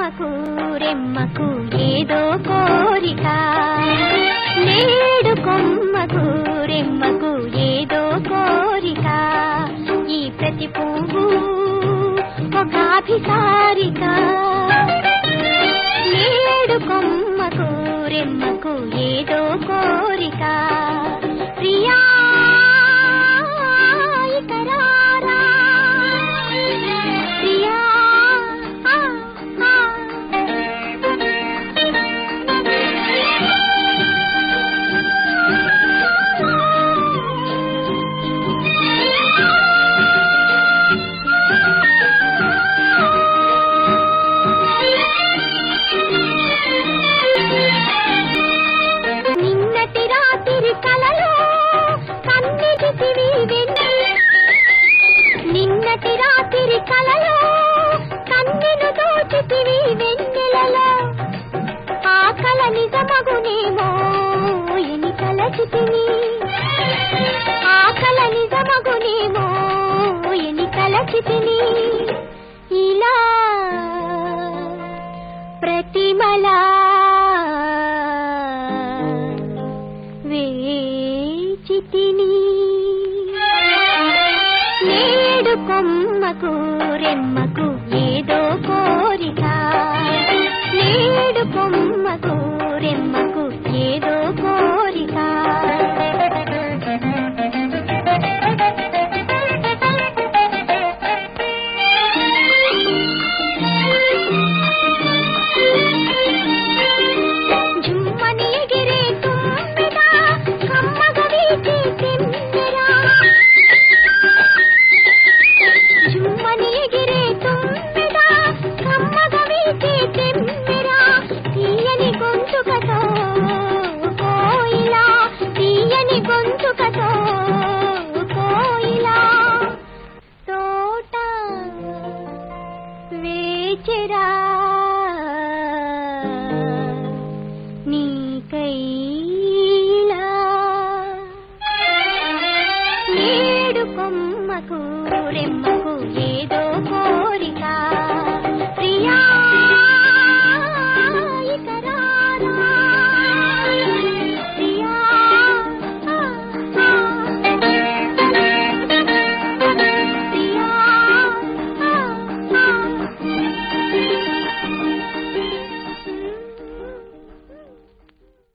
కొమ్మకు రెమ్మకు ఏదో కోరిక నేడు కొమ్మకు రెమ్మకు ఏదో కోరిక ఈ ప్రతి పువ్వు ఒక అభిసారిక నేడు కొమ్మకు రెమ్మకు ఏదో కోరిక ప్రియా ఇక రారా. ప్రియా ఆ, ఆ. నిన్నటి రాత్రి కలలో కన్నెటివి వెన్నె నిన్నటి రాత్రి కలలో కన్నెను దోచితివి వెన్నెలలో ఆ కల నిజమగునేమో ఎని కలచితిని ఆ కల నిజమగునేమో ఎని కలచితిని ఇలా ప్రతిమలా వేచితిని నేడు కొమ్మకు రెమ్మకు ఏదో కోరిక నేడు కొమ్మకు రెమ్మకు ఏదో కోరిక జుమ్మని ఎగిరే తుమ్మెద కమ్మగ వీచే తెమ్మెరా జుమ్మని ఎగిరే తుమ్మెద కమ్మగ వీచే తెమ్మెరా తీయని గొంతుకతో కోయిలా తీయని గొంతుకతో కోయిలా తోట వేచెరా